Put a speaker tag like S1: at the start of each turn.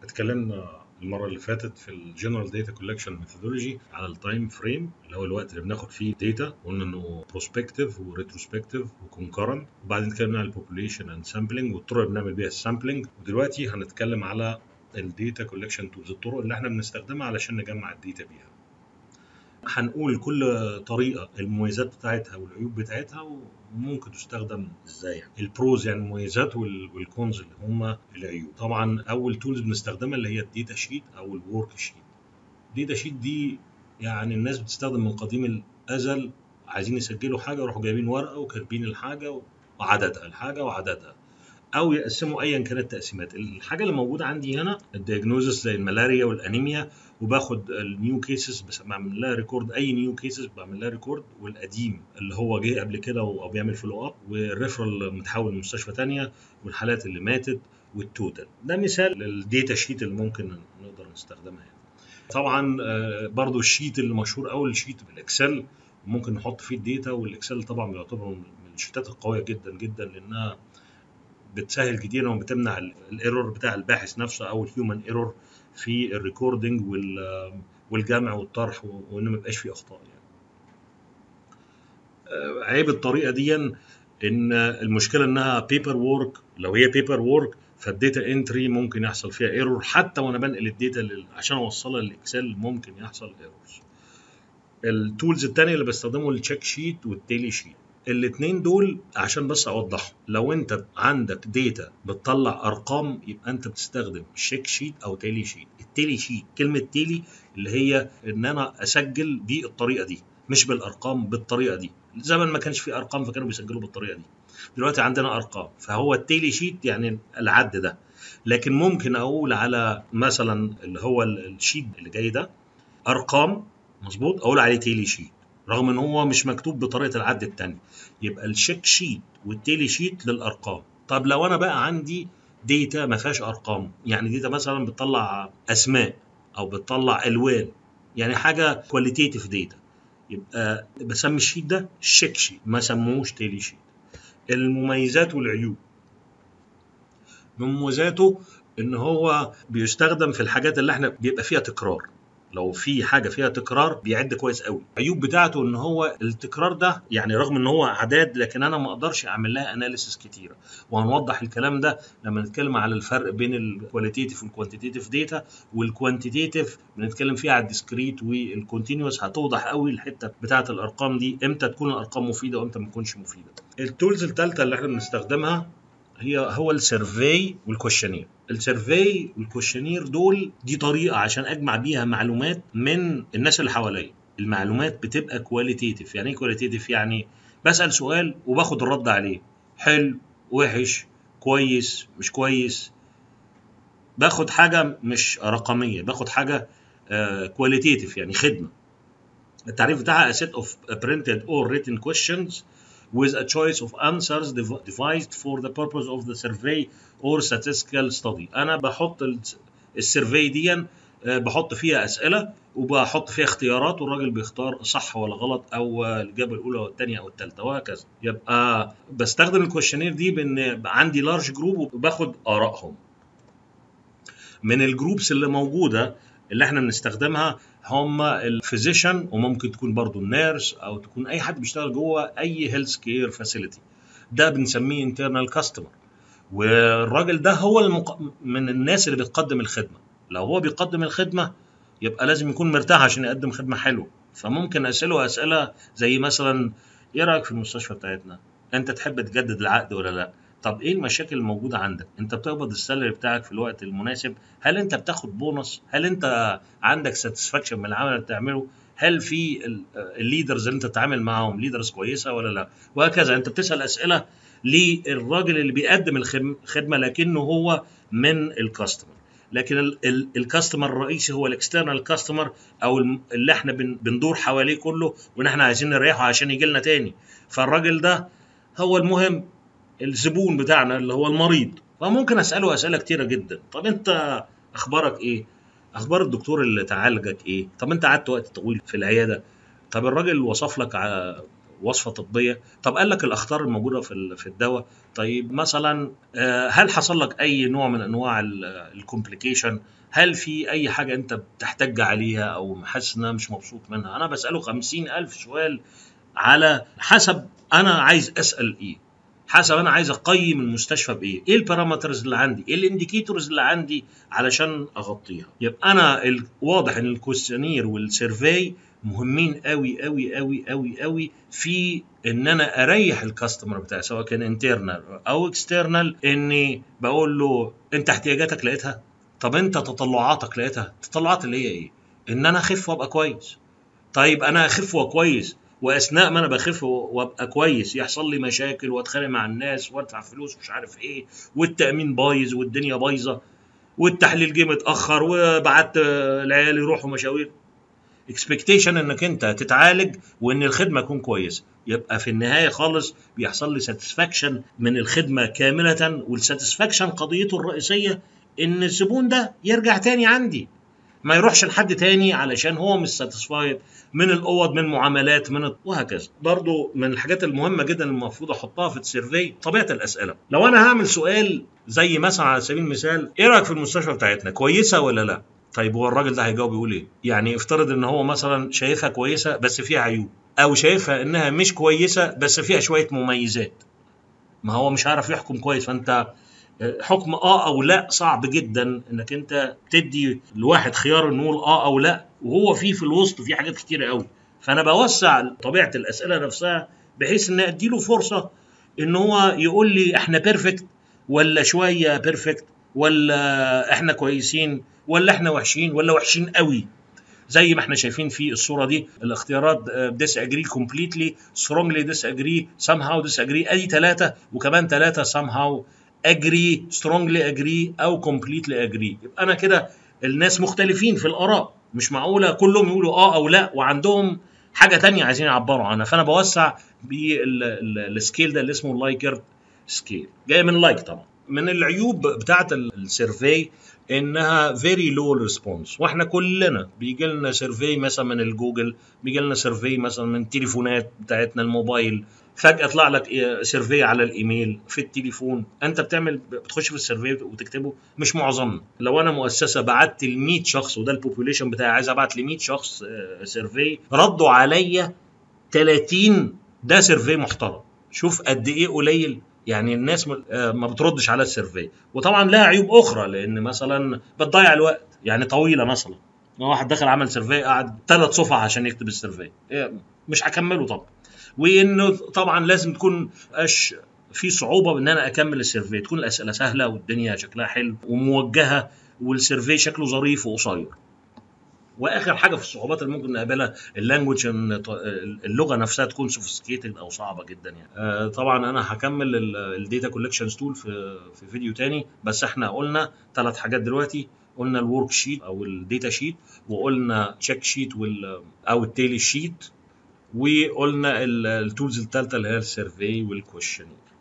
S1: اتكلمنا المره اللي فاتت في الجنرال داتا كولكشن ميثودولوجي على التايم فريم اللي هو الوقت اللي بناخد فيه داتا قلنا انه بروسبكتيف وريتروسبكتيف وكونكرنت وبعدين اتكلمنا على البوبوليشن اند سامبلنج والطرق اللي بنعمل بيها السامبلنج ودلوقتي هنتكلم على الداتا كولكشن تولز الطرق اللي احنا بنستخدمها علشان نجمع الداتا بيها هنقول كل طريقه المميزات بتاعتها والعيوب بتاعتها وممكن تستخدم ازاي يعني البروز يعني المميزات والكونز اللي هم العيوب طبعا اول تولز بنستخدمها اللي هي الداتا شيت او الورك شيت الداتا شيت دي يعني الناس بتستخدم من قديم الازل عايزين يسجلوا حاجه يروحوا جايبين ورقه وكاتبين الحاجه وعددها الحاجه وعددها او يقسموا ايا كانت التقسيمات الحاجه اللي موجوده عندي هنا الدياجنوزس زي الملاريا والانيميا وباخد النيو كيسز بس بعمل لها ريكورد اي نيو كيسز بعمل لها ريكورد والقديم اللي هو جه قبل كده او بيعمل فولو اب والريفرال متحول لمستشفى ثانيه والحالات اللي ماتت والتوتال ده مثال للديتا شيت اللي ممكن نقدر نستخدمها يعني. طبعا برضو الشيت اللي مشهور قوي الشيت بالاكسل ممكن نحط فيه الداتا والاكسل طبعا بيعتبر من الشيتات القويه جدا جدا لانها بتسهل كتير وبتمنع الايرور بتاع الباحث نفسه او الهيومن ايرور في الريكوردنج والجمع والطرح وان ما يبقاش فيه اخطاء يعني. عيب الطريقه دي ان المشكله انها بيبر وورك لو هي بيبر وورك فالداتا انتري ممكن يحصل فيها ايرور حتى وانا بنقل الداتا عشان اوصلها للاكسل ممكن يحصل ايرورز. التولز الثانيه اللي بستخدمه التشيك شيت والتيلي شيت. الاثنين دول عشان بس اوضحهم لو انت عندك داتا بتطلع ارقام يبقى انت بتستخدم شيك شيت او تيلي شيت التيلي شيت كلمه تيلي اللي هي ان انا اسجل دي الطريقه دي مش بالارقام بالطريقه دي زمان ما كانش في ارقام فكانوا بيسجلوا بالطريقه دي دلوقتي عندنا ارقام فهو التيلي شيت يعني العد ده لكن ممكن اقول على مثلا اللي هو الشيت اللي جاي ده ارقام مظبوط اقول عليه تيلي شيت رغم ان هو مش مكتوب بطريقه العد الثانيه يبقى الشيك شيت والتيلي شيت للارقام طب لو انا بقى عندي ديتا ما فيهاش ارقام يعني ديتا مثلا بتطلع اسماء او بتطلع الوان يعني حاجه كواليتيتيف ديتا يبقى بسمي الشيت ده شيك شيت ما سموش تيلي شيت المميزات والعيوب من مميزاته ان هو بيستخدم في الحاجات اللي احنا بيبقى فيها تكرار لو في حاجه فيها تكرار بيعد كويس قوي عيوب بتاعته ان هو التكرار ده يعني رغم ان هو اعداد لكن انا ما اقدرش اعمل لها اناليسيس كتيره وهنوضح الكلام ده لما نتكلم على الفرق بين الكواليتيتيف والكوانتيتيف داتا والكوانتيتيف بنتكلم فيها على الديسكريت والكونتينوس هتوضح قوي الحته بتاعه الارقام دي امتى تكون الارقام مفيده وامتى ما تكونش مفيده التولز الثالثه اللي احنا بنستخدمها هي هو السيرفي والكوشنير السيرفي والكوشنير دول دي طريقه عشان اجمع بيها معلومات من الناس اللي حواليا المعلومات بتبقى كواليتيتيف يعني ايه كواليتيتيف يعني بسال سؤال وباخد الرد عليه حلو وحش كويس مش كويس باخد حاجه مش رقميه باخد حاجه كواليتيتيف يعني خدمه التعريف بتاعها a set of printed or written questions with a choice of answers devised for the purpose of the survey or statistical study انا بحط السيرفي دي بحط فيها اسئله وبحط فيها اختيارات والراجل بيختار صح ولا غلط او الاجابه الاولى والثانيه او الثالثه وهكذا يبقى بستخدم الكويشنير دي بان عندي لارج جروب وباخد ارائهم من الجروبس اللي موجوده اللي احنا بنستخدمها هم الفيزيشن وممكن تكون برضو النيرس او تكون اي حد بيشتغل جوه اي هيلث كير فاسيلتي ده بنسميه انترنال كاستمر والراجل ده هو المق... من الناس اللي بتقدم الخدمه لو هو بيقدم الخدمه يبقى لازم يكون مرتاح عشان يقدم خدمه حلوه فممكن اساله اسئله زي مثلا ايه رايك في المستشفى بتاعتنا انت تحب تجدد العقد ولا لا طب ايه المشاكل الموجوده عندك انت بتقبض السالري بتاعك في الوقت المناسب هل انت بتاخد بونص هل انت عندك ساتسفاكشن من العمل اللي بتعمله هل في الليدرز اللي انت بتتعامل معاهم ليدرز كويسه ولا لا وهكذا انت بتسال اسئله للراجل اللي بيقدم الخدمه لكنه هو من الكاستمر لكن الكاستمر الرئيسي هو الاكسترنال كاستمر او اللي احنا بندور حواليه كله وان احنا عايزين نريحه عشان يجي لنا تاني فالراجل ده هو المهم الزبون بتاعنا اللي هو المريض فممكن اساله اسئله كتيره جدا طب انت اخبارك ايه اخبار الدكتور اللي تعالجك ايه طب انت قعدت وقت طويل في العياده طب الراجل وصف لك وصفه طبيه طب قال لك الاخطار الموجوده في في الدواء طيب مثلا هل حصل لك اي نوع من انواع الكومبليكيشن هل في اي حاجه انت بتحتج عليها او حاسس انها مش مبسوط منها انا بساله خمسين الف سؤال على حسب انا عايز اسال ايه حسب انا عايز اقيم المستشفى بايه ايه البارامترز اللي عندي ايه الانديكيتورز اللي عندي علشان اغطيها يبقى انا واضح ان الكويستشنير والسيرفي مهمين قوي قوي قوي قوي قوي في ان انا اريح الكاستمر بتاعي سواء كان انترنال او اكسترنال اني بقول له انت احتياجاتك لقيتها طب انت تطلعاتك لقيتها التطلعات اللي هي ايه ان انا اخف وابقى كويس طيب انا اخف وكويس واثناء ما انا بخف وابقى كويس يحصل لي مشاكل واتخانق مع الناس وادفع فلوس مش عارف ايه والتامين بايظ والدنيا بايظه والتحليل جه متاخر وبعت العيال يروحوا مشاوير اكسبكتيشن انك انت تتعالج وان الخدمه تكون كويسه يبقى في النهايه خالص بيحصل لي ساتسفاكشن من الخدمه كامله والساتسفاكشن قضيته الرئيسيه ان الزبون ده يرجع تاني عندي ما يروحش لحد تاني علشان هو مش ساتسفايد من الاوض من معاملات من وهكذا برضو من الحاجات المهمه جدا المفروض احطها في السيرفي طبيعه الاسئله لو انا هعمل سؤال زي مثلا على سبيل المثال ايه رايك في المستشفى بتاعتنا كويسه ولا لا طيب هو الراجل ده هيجاوب يقول ايه يعني افترض ان هو مثلا شايفها كويسه بس فيها عيوب او شايفها انها مش كويسه بس فيها شويه مميزات ما هو مش هيعرف يحكم كويس فانت حكم اه او لا صعب جدا انك انت تدي لواحد خيار انه يقول اه او لا وهو في في الوسط في حاجات كتيره قوي فانا بوسع طبيعه الاسئله نفسها بحيث ان ادي له فرصه ان هو يقول لي احنا بيرفكت ولا شويه بيرفكت ولا احنا كويسين ولا احنا وحشين ولا وحشين قوي زي ما احنا شايفين في الصوره دي الاختيارات ديس اجري كومبليتلي سترونجلي ديس اجري سام هاو ديس اجري ادي ثلاثه وكمان ثلاثه سام هاو اجري سترونجلي اجري او كومبليتلي اجري يبقى انا كده الناس مختلفين في الاراء مش معقوله كلهم يقولوا اه او لا وعندهم حاجه تانية عايزين يعبروا عنها فانا بوسع بالسكيل ده اللي اسمه اللايكرت سكيل جاي من لايك طبعا من العيوب بتاعه السيرفي انها فيري لو ريسبونس واحنا كلنا بيجي لنا سيرفي مثلا من الجوجل بيجي لنا سيرفي مثلا من التليفونات بتاعتنا الموبايل فجاه طلع لك سيرفي على الايميل في التليفون انت بتعمل بتخش في السيرفي وتكتبه مش معظمنا لو انا مؤسسه بعت ل 100 شخص وده البوبوليشن بتاعي عايز ابعت ل 100 شخص سيرفي ردوا عليا 30 ده سيرفي محترم شوف قد ايه قليل يعني الناس ما بتردش على السيرفي وطبعا لها عيوب اخرى لان مثلا بتضيع الوقت يعني طويله مثلا واحد دخل عمل سيرفي قعد ثلاث صفح عشان يكتب السيرفي مش هكمله طبعا وانه طبعا لازم تكون أش في صعوبه ان انا اكمل السيرفي تكون الاسئله سهله والدنيا شكلها حلو وموجهه والسيرفي شكله ظريف وقصير واخر حاجه في الصعوبات اللي ممكن نقابلها اللانجوج ان اللغه نفسها تكون سوفيستيكيتد او صعبه جدا يعني آه طبعا انا هكمل الداتا كولكشن تول في في فيديو تاني بس احنا قلنا ثلاث حاجات دلوقتي قلنا الورك شيت او الداتا شيت وقلنا تشيك شيت وال او التيلي شيت وقلنا التولز الثالثه اللي هي السيرفي والكويشنير